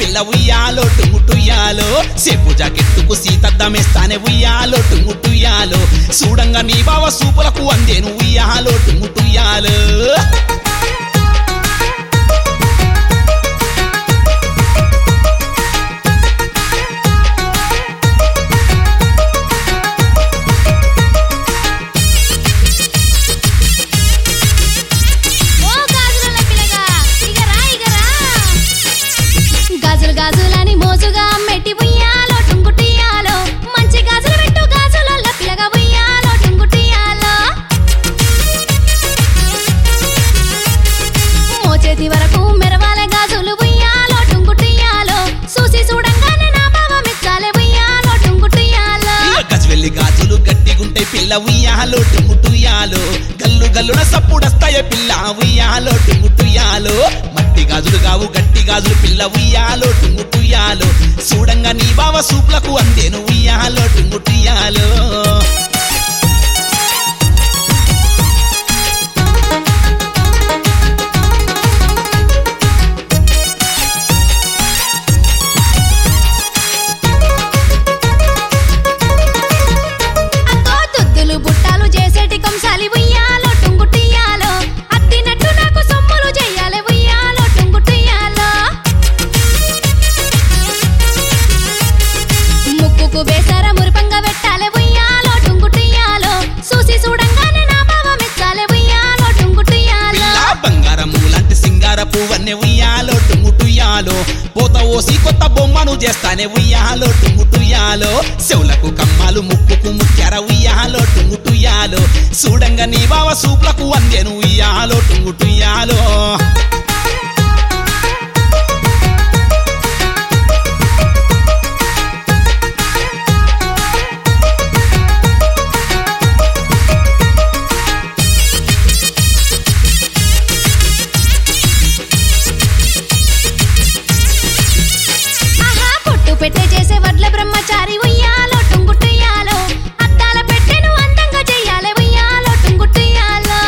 పిల్ల ఉయ్యాలో టుంగుటుయ్యాలో సేపు జాకెట్టుకు సీతద్దమేస్తానే ఉయ్యాలో టుంగుటుయ్యాలో చూడంగా నీ బావ సూపులకు అందేను ఉయ్యాలో టుంగుటుయ్యాలో ఓ గాజుల పిల్లగా ఇక రా ఇక రా గాజులు గాజులని మోజుగా మెట్టి ఉయ్యాలో టుంగుటియాలో మంచి గాజులు పెట్టు గాజుల పిల్లగా ఉయ్యాలో టుంగుటియాలో మోచేతి వరకు మెరవాలే గాజులు ఉయ్యాలో టుంగుటియాలో చూసి చూడంగానే నా బావ మెచ్చాలే ఉయ్యాలో టుంగుటియాలో గజవెల్లి గాజులు గట్టిగుంటే పిల్ల ఉయ్యాలో టుంగుటుయ్యాలో గల్లు గల్లున సప్పుడస్తాయే పిల్ల ఉయ్యాలో టుంగుటుయ్యాలో మట్టి గాజులు కావు గట్టి గాజులు పిల్ల ఉయ్యాలో టుంగుటుయ్యాలో చూడంగా నీ బావ సూపులకు అందేను ఉయ్యాలో టుంగుటుయ్యాలో అక్కో తుద్దులు బుట్టాలు చేసేటి కంసాలి ఉయ్యాలో టుంగుటియాలో అత్తినట్టు నాకు సొమ్ములు చెయ్యాలి ఉయ్యాలో టుంగుటియాలో ముక్కుకు బేసార మురిపంగా పెట్టాలి ఉయ్యాలో టుంగుటియాలో చూసి చూడంగానే నా బావ మెచ్చాలి ఉయ్యాలో టుంగుటియాలో పిల్ల బంగారము లాంటి సింగార పువ్వన్నే ఉయ్యాలో టుంగుటుయ్యాలో పోత ఓసి కొత్త బొమ్మను చేస్తానే ఉయ్యాలో టుంగుటుయ్యాలో చెవులకు కమ్మాలు ముక్కుకు ముక్కెర ఉయ్యాలో టుంగుటుయ్యాలో చూడంగా నీ బావ సూపులకు అందేను ఉయ్యాలో టుంగుటుయ్యాలో ఆహా పొట్టు పెట్టే చేసే వడ్ల బ్రహ్మచారి ఉయ్యాలో టుంగుటుయ్యాలో అద్దాల పెట్టెను అందంగా చెయ్యాలి ఉయ్యాలో టుంగుటుయ్యాలో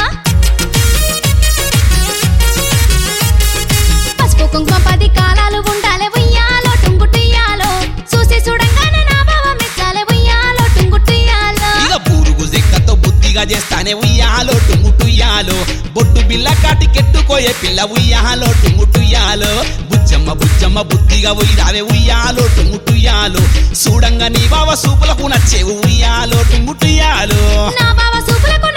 పసుపు కుంకుమ పది కాలాలు ఉండాలి ఉయ్యాలో టుంగుటుయ్యాలో చూసి చూడంగానే నా బావ మెచ్చాలి ఉయ్యాలో టుంగుటుయ్యాలో ఇక బూరుగు జెక్కతో బుద్ధిగా చేస్తానే ఉయ్యాలో టుంగుటుయ్యాలో బొట్టు బిల్ల కాటి కెట్టుకోయే పిల్ల ఉయ్యాలో టుంగుటుయ్యాలో బుజ్జమ్మ బుజ్జమ్మ బుద్ధిగా ఉయ్యావే ఉయ్యాలో టుంగుటుయ్యాలో చూడంగా నీ బావ సూపులకు నచ్చేవు ఉయ్యాలో టుంగుటుయ్యాలో నా బావ సూపులకు